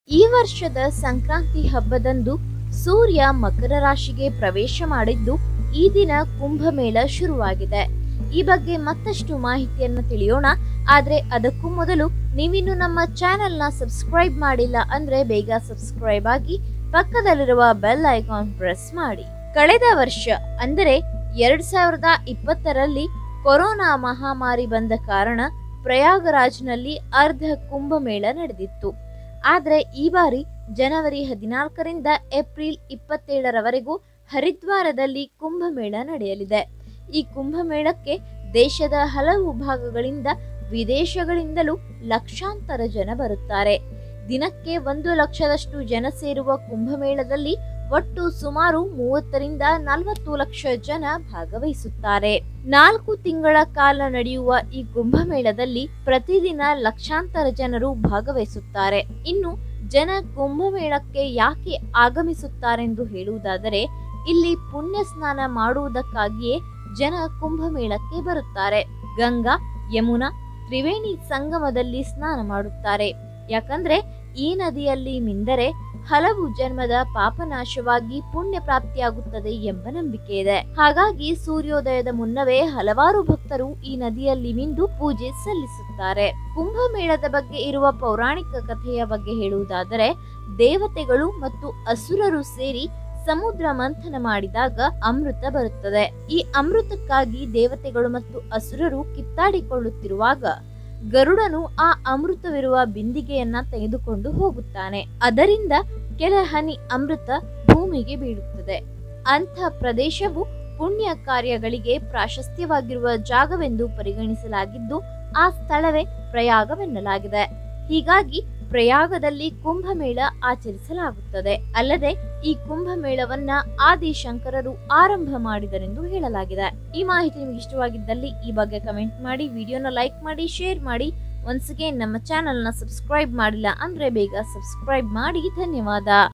ಈ ವರ್ಷದ ಸಂಕ್ರಾಂತಿ ಹಬ್ಬದಂದು ಸೂರ್ಯ ಮಕರ ರಾಶಿಗೆ ಪ್ರವೇಶ ಮಾಡಿದ್ದು ಈ ದಿನ ಕುಂಭಮೇಳ ಶುರುವಾಗಿದೆ ಈ ಬಗ್ಗೆ ಮತ್ತಷ್ಟು ಮಾಹಿತಿಯನ್ನು ತಿಳಿಯೋಣ ಆದ್ರೆ ಅದಕ್ಕೂ ಮೊದಲು ನೀವಿನ್ನು ನಮ್ಮ ಚಾನೆಲ್ನ ಸಬ್ಸ್ಕ್ರೈಬ್ ಮಾಡಿಲ್ಲ ಅಂದ್ರೆ ಬೇಗ ಸಬ್ಸ್ಕ್ರೈಬ್ ಆಗಿ ಪಕ್ಕದಲ್ಲಿರುವ ಬೆಲ್ ಐಕಾನ್ ಪ್ರೆಸ್ ಮಾಡಿ ಕಳೆದ ವರ್ಷ ಅಂದರೆ ಎರಡ್ ಸಾವಿರದ ಇಪ್ಪತ್ತರಲ್ಲಿ ಕೊರೋನಾ ಮಹಾಮಾರಿ ಬಂದ ಕಾರಣ ಪ್ರಯಾಗರಾಜ್ನಲ್ಲಿ ಅರ್ಧ ಕುಂಭಮೇಳ ನಡೆದಿತ್ತು ಆದರೆ ಈ ಬಾರಿ ಜನವರಿ ಹದಿನಾಲ್ಕರಿಂದ ಏಪ್ರಿಲ್ ಇಪ್ಪತ್ತೇಳರವರೆಗೂ ಹರಿದ್ವಾರದಲ್ಲಿ ಕುಂಭಮೇಳ ನಡೆಯಲಿದೆ ಈ ಕುಂಭಮೇಳಕ್ಕೆ ದೇಶದ ಹಲವು ಭಾಗಗಳಿಂದ ವಿದೇಶಗಳಿಂದಲೂ ಲಕ್ಷಾಂತರ ಜನ ಬರುತ್ತಾರೆ ದಿನಕ್ಕೆ ಒಂದು ಲಕ್ಷದಷ್ಟು ಜನ ಸೇರುವ ಕುಂಭಮೇಳದಲ್ಲಿ ಒಟ್ಟು ಸುಮಾರು ಮೂವತ್ತರಿಂದ ನಲವತ್ತು ಲಕ್ಷ ಜನ ಭಾಗವಹಿಸುತ್ತಾರೆ ನಾಲ್ಕು ತಿಂಗಳ ಕಾಲ ನಡೆಯುವ ಈ ಕುಂಭಮೇಳದಲ್ಲಿ ಪ್ರತಿದಿನ ಲಕ್ಷಾಂತರ ಜನರು ಭಾಗವಹಿಸುತ್ತಾರೆ ಇನ್ನು ಜನ ಕುಂಭಮೇಳಕ್ಕೆ ಯಾಕೆ ಆಗಮಿಸುತ್ತಾರೆಂದು ಹೇಳುವುದಾದರೆ ಇಲ್ಲಿ ಪುಣ್ಯ ಸ್ನಾನ ಮಾಡುವುದಕ್ಕಾಗಿಯೇ ಜನ ಕುಂಭಮೇಳಕ್ಕೆ ಬರುತ್ತಾರೆ ಗಂಗಾ ಯಮುನಾ ತ್ರಿವೇಣಿ ಸಂಗಮದಲ್ಲಿ ಸ್ನಾನ ಮಾಡುತ್ತಾರೆ ಯಾಕಂದ್ರೆ ಈ ನದಿಯಲ್ಲಿ ಮಿಂದರೆ ಹಲವು ಜನ್ಮದ ಪಾಪನಾಶವಾಗಿ ಪುಣ್ಯ ಪ್ರಾಪ್ತಿಯಾಗುತ್ತದೆ ಎಂಬ ನಂಬಿಕೆ ಇದೆ ಹಾಗಾಗಿ ಸೂರ್ಯೋದಯದ ಮುನ್ನವೇ ಹಲವಾರು ಭಕ್ತರು ಈ ನದಿಯಲ್ಲಿ ಮಿಂದು ಪೂಜೆ ಸಲ್ಲಿಸುತ್ತಾರೆ ಕುಂಭಮೇಳದ ಬಗ್ಗೆ ಇರುವ ಪೌರಾಣಿಕ ಕಥೆಯ ಬಗ್ಗೆ ಹೇಳುವುದಾದರೆ ದೇವತೆಗಳು ಮತ್ತು ಅಸುರರು ಸೇರಿ ಸಮುದ್ರ ಮಂಥನ ಮಾಡಿದಾಗ ಅಮೃತ ಬರುತ್ತದೆ ಈ ಅಮೃತಕ್ಕಾಗಿ ದೇವತೆಗಳು ಮತ್ತು ಅಸುರರು ಕಿತ್ತಾಡಿಕೊಳ್ಳುತ್ತಿರುವಾಗ ಗರುಡನು ಆ ಅಮೃತವಿರುವ ಬಿಂದಿಗೆಯನ್ನ ತೆಗೆದುಕೊಂಡು ಹೋಗುತ್ತಾನೆ ಅದರಿಂದ ಕೆಲ ಹನಿ ಅಮೃತ ಭೂಮಿಗೆ ಬೀಳುತ್ತದೆ ಅಂಥ ಪ್ರದೇಶವು ಪುಣ್ಯ ಕಾರ್ಯಗಳಿಗೆ ಪ್ರಾಶಸ್ತ್ಯವಾಗಿರುವ ಜಾಗವೆಂದು ಪರಿಗಣಿಸಲಾಗಿದ್ದು ಆ ಸ್ಥಳವೇ ಪ್ರಯಾಗವೆನ್ನಲಾಗಿದೆ ಹೀಗಾಗಿ ಪ್ರಯಾಗದಲ್ಲಿ ಕುಂಭಮೇಳ ಆಚರಿಸಲಾಗುತ್ತದೆ ಅಲ್ಲದೆ ಈ ಕುಂಭಮೇಳವನ್ನ ಆದಿ ಶಂಕರರು ಆರಂಭ ಮಾಡಿದರೆಂದು ಹೇಳಲಾಗಿದೆ ಈ ಮಾಹಿತಿ ನಿಮಗೆ ಇಷ್ಟವಾಗಿದ್ದಲ್ಲಿ ಈ ಬಗ್ಗೆ ಕಮೆಂಟ್ ಮಾಡಿ ವಿಡಿಯೋನ ಲೈಕ್ ಮಾಡಿ ಶೇರ್ ಮಾಡಿ ಒನ್ಸ್ ಅಗೇನ್ ನಮ್ಮ ಚಾನೆಲ್ನ ಸಬ್ಸ್ಕ್ರೈಬ್ ಮಾಡಿಲ್ಲ ಅಂದ್ರೆ ಬೇಗ ಸಬ್ಸ್ಕ್ರೈಬ್ ಮಾಡಿ ಧನ್ಯವಾದ